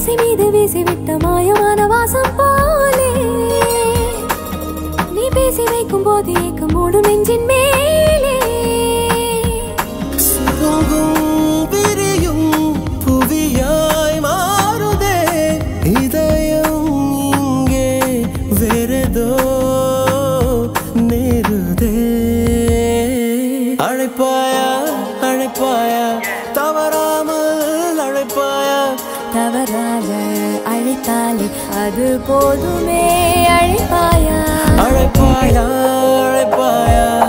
ஆசை மீது வீசிவிட்ட மாயமான வாசம் போலே நீ பேசி வைக்கும் போது ஏக்கம் மூடும் நெஞ்சின் மேலே சுருங்கும் விரியும் புவியாய் மாறுதே இதயம் இங்கே வேறதோ நேருதே அழைப்பாயா அழைப்பாயா தவறாமல் அழைப்பாயா தவறாக அழைத்தாலே அது போதுமே அழைப்பாயா அழைப்பாயா அழைப்பாயா